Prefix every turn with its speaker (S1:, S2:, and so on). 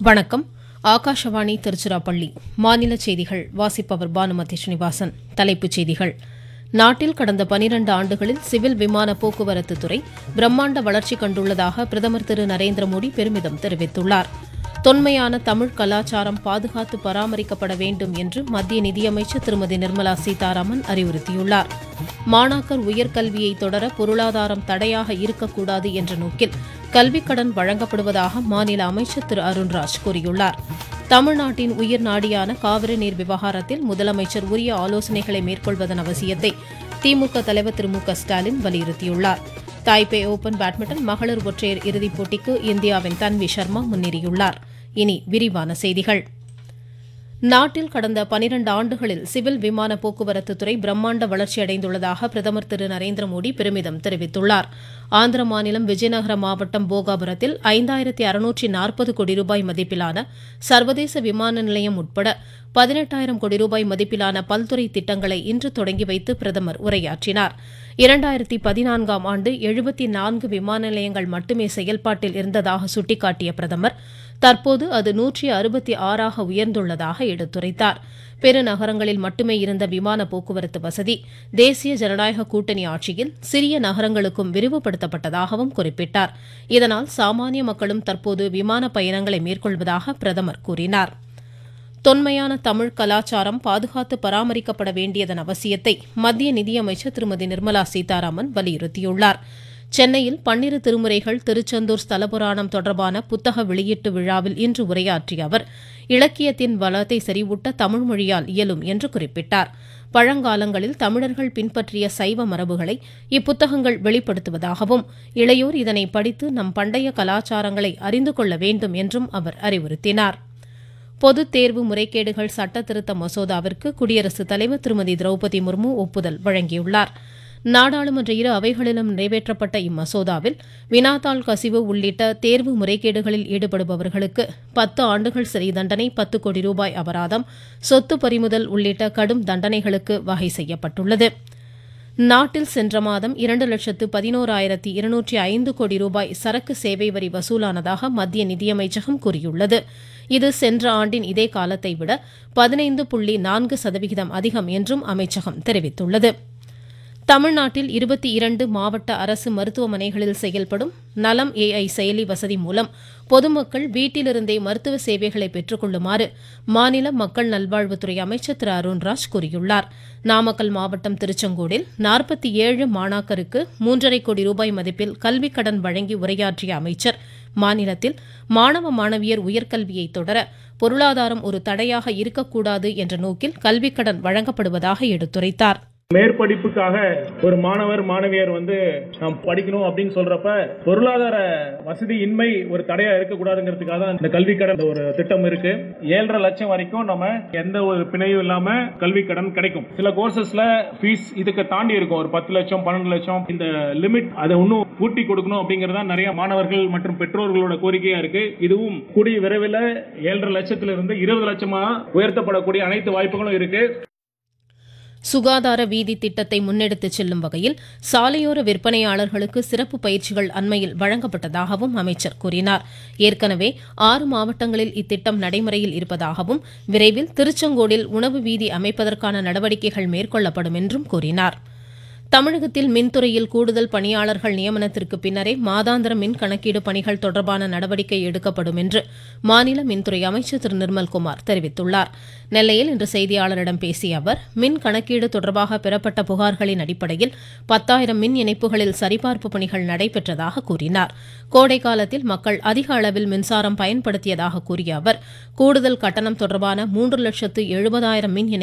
S1: வணக்கம் ஆகாஷவாணி திருச்சிராப்பள்ளி மாநில செய்திகள் வாசிப்பவர் பானுமதி ஸ்ரீனிவாசன் தலைப்புச் செய்திகள் நாட்டில் கடந்த பனிரண்டு ஆண்டுகளில் சிவில் விமான போக்குவரத்து துறை பிரம்மாண்ட வளர்ச்சி கண்டுள்ளதாக பிரதமர் திரு நரேந்திர மோடி பெருமிதம் தெரிவித்துள்ளார் தொன்மையான தமிழ் கலாச்சாரம் பாதுகாத்து பராமரிக்கப்பட வேண்டும் என்று மத்திய நிதியமைச்சர் திருமதி நிர்மலா சீதாராமன் அறிவுறுத்தியுள்ளார் மாணாக்கர் உயர்கல்வியை தொடர பொருளாதாரம் தடையாக இருக்கக்கூடாது என்ற நோக்கில் கல்விக் கடன் வழங்கப்படுவதாக மாநில அமைச்சர் திரு அருண்ராஜ் கூறியுள்ளார் தமிழ்நாட்டின் உயிர் நாடியான காவிரி நீர் விவகாரத்தில் முதலமைச்சர் உரிய ஆலோசனைகளை மேற்கொள்வதன் அவசியத்தை திமுக தலைவர் திரு மு க ஸ்டாலின் வலியுறுத்தியுள்ளார் தாய்பே ஓபன் பேட்மிண்டன் மகளிர் ஒற்றையர் இறுதிப் போட்டிக்கு இந்தியாவின் தன்வி சர்மா முன்னேறியுள்ளார் இனி விரிவான செய்திகள் நாட்டில் கடந்த பனிரண்டு ஆண்டுகளில் சிவில் விமான போக்குவரத்து துறை பிரம்மாண்ட வளர்ச்சியடைந்துள்ளதாக பிரதமர் திரு நரேந்திர மோடி பெருமிதம் தெரிவித்துள்ளார் ஆந்திர மாநிலம் விஜயநகர மாவட்டம் போகாபுரத்தில் ஐந்தாயிரத்தி அறுநூற்றி நாற்பது கோடி ரூபாய் மதிப்பிலான சர்வதேச விமான நிலையம் உட்பட பதினெட்டாயிரம் கோடி ரூபாய் மதிப்பிலான பல்துறை திட்டங்களை இன்று தொடங்கி வைத்து பிரதமர் உரையாற்றினார் இரண்டாயிரத்தி பதினான்காம் ஆண்டு எழுபத்தி நான்கு விமான நிலையங்கள் மட்டுமே செயல்பாட்டில் இருந்ததாக சுட்டிக்காட்டிய பிரதமர் தற்போது அது நூற்றி அறுபத்தி ஆறாக உயர்ந்துள்ளதாக எடுத்துரைத்தார் பெருநகரங்களில் மட்டுமே இருந்த விமான போக்குவரத்து வசதி தேசிய ஜனநாயக கூட்டணி ஆட்சியில் சிறிய நகரங்களுக்கும் விரிவுபடுத்தப்பட்டதாகவும் குறிப்பிட்டார் இதனால் சாமானிய மக்களும் தற்போது விமான பயணங்களை மேற்கொள்வதாக பிரதமர் கூறினார் தொன்மையான தமிழ் கலாச்சாரம் பாதுகாத்து பராமரிக்கப்பட வேண்டியதன் அவசியத்தை மத்திய நிதியமைச்சர் திருமதி நிர்மலா சீதாராமன் வலியுறுத்தியுள்ளார் சென்னையில் பன்னிரு திருமுறைகள் திருச்செந்தூர் ஸ்தலபுராணம் தொடர்பான புத்தக வெளியீட்டு விழாவில் இன்று உரையாற்றிய அவர் இலக்கியத்தின் வளத்தை செறிவூட்ட தமிழ் மொழியால் இயலும் என்று குறிப்பிட்டார் பழங்காலங்களில் தமிழர்கள் பின்பற்றிய சைவ மரபுகளை இப்புத்தகங்கள் வெளிப்படுத்துவதாகவும் இளையோர் இதனை படித்து நம் பண்டைய கலாச்சாரங்களை அறிந்து கொள்ள வேண்டும் என்றும் அவர் அறிவுறுத்தினார் பொதுத் தேர்வு முறைகேடுகள் சட்ட திருத்த மசோதாவிற்கு குடியரசுத் தலைவர் திருமதி திரௌபதி முர்மு ஒப்புதல் வழங்கியுள்ளார் நாடாளுமன்ற இரு அவைகளிலும் நிறைவேற்றப்பட்ட இம்மசோதாவில் வினாத்தாள் கசிவு உள்ளிட்ட தேர்வு முறைகேடுகளில் ஈடுபடுபவர்களுக்கு பத்து ஆண்டுகள் சிறை தண்டனை பத்து கோடி ரூபாய் அபராதம் சொத்து பறிமுதல் உள்ளிட்ட கடும் தண்டனைகளுக்கு வகை செய்யப்பட்டுள்ளது நாட்டில் சென்ற மாதம் இரண்டு லட்சத்து பதினோராயிரத்தி இருநூற்றி ஐந்து கோடி ரூபாய் சரக்கு சேவை வரி வசூலானதாக மத்திய நிதியமைச்சகம் கூறியுள்ளது இது சென்ற ஆண்டின் இதே காலத்தை விட பதினைந்து புள்ளி நான்கு சதவிகிதம் அதிகம் என்றும் அமைச்சகம் தெரிவித்துள்ளது தமிழ்நாட்டில் இருபத்தி இரண்டு மாவட்ட அரசு மருத்துவமனைகளில் செயல்படும் நலம் ஏஐ செயலி வசதி மூலம் பொதுமக்கள் வீட்டிலிருந்தே மருத்துவ சேவைகளை பெற்றுக் கொள்ளுமாறு மாநில மக்கள் நல்வாழ்வுத்துறை அமைச்சர் திரு அருண்ராஜ் கூறியுள்ளார் நாமக்கல் மாவட்டம் திருச்செங்கோடில் நாற்பத்தி ஏழு மாணாக்கருக்கு மூன்றரை கோடி ரூபாய் மதிப்பில் கல்விக் கடன் வழங்கி உரையாற்றிய அமைச்சர் மாநிலத்தில் மாணவ மாணவியர் உயர்கல்வியை தொடர பொருளாதாரம் ஒரு தடையாக இருக்கக்கூடாது என்ற நோக்கில் கல்விக் கடன் வழங்கப்படுவதாக எடுத்துரைத்தார்
S2: மேற்படிப்புக்காக ஒரு மாணவர் மாணவியர் வந்து நாம் படிக்கணும் அப்படின்னு சொல்றப்ப பொருளாதார வசதி இன்மை ஒரு தடையா இருக்கக்கூடாதுங்கிறதுக்காக தான் இந்த கல்வி கடன் ஒரு திட்டம் இருக்கு ஏழரை லட்சம் வரைக்கும் நம்ம எந்த ஒரு பிணையும் இல்லாம கல்வி கடன் கிடைக்கும் சில கோர்சஸ்ல ஃபீஸ் இதுக்கு தாண்டி இருக்கும் ஒரு பத்து லட்சம் பன்னெண்டு லட்சம் இந்த லிமிட் அதை இன்னும் கூட்டி கொடுக்கணும் அப்படிங்கறதா நிறைய மாணவர்கள் மற்றும் பெற்றோர்களோட கோரிக்கையா இருக்கு இதுவும் கூடிய விரைவில் ஏழரை லட்சத்துல இருந்து இருபது லட்சமா உயர்த்தப்படக்கூடிய அனைத்து வாய்ப்புகளும் இருக்கு
S1: சுகாதார வீதி திட்டத்தை முன்னெடுத்துச் செல்லும் வகையில் சாலையோர விற்பனையாளர்களுக்கு சிறப்பு பயிற்சிகள் அண்மையில் வழங்கப்பட்டதாகவும் அமைச்சர் கூறினார் ஏற்கனவே ஆறு மாவட்டங்களில் இத்திட்டம் நடைமுறையில் இருப்பதாகவும் விரைவில் திருச்செங்கோடில் உணவு வீதி அமைப்பதற்கான நடவடிக்கைகள் மேற்கொள்ளப்படும் என்றும் கூறினார் தமிழகத்தில் மின்துறையில் கூடுதல் பணியாளர்கள் நியமனத்திற்கு பின்னரே மாதாந்திர மின் கணக்கீடு பணிகள் தொடர்பான நடவடிக்கை எடுக்கப்படும் என்று மாநில மின்துறை அமைச்சர் திரு நிர்மல்குமார் தெரிவித்துள்ளார் நெல்லையில் இன்று செய்தியாளரிடம் பேசிய அவர் மின் கணக்கீடு தொடர்பாக பெறப்பட்ட புகார்களின் அடிப்படையில் பத்தாயிரம் மின் இணைப்புகளில் சரிபார்ப்பு பணிகள் நடைபெற்றதாக கூறினார் கோடை காலத்தில் மக்கள் அதிக அளவில் மின்சாரம் பயன்படுத்தியதாக கூறிய அவர் கூடுதல் கட்டணம் தொடர்பான மூன்று லட்சத்து எழுபதாயிரம் மின் இணை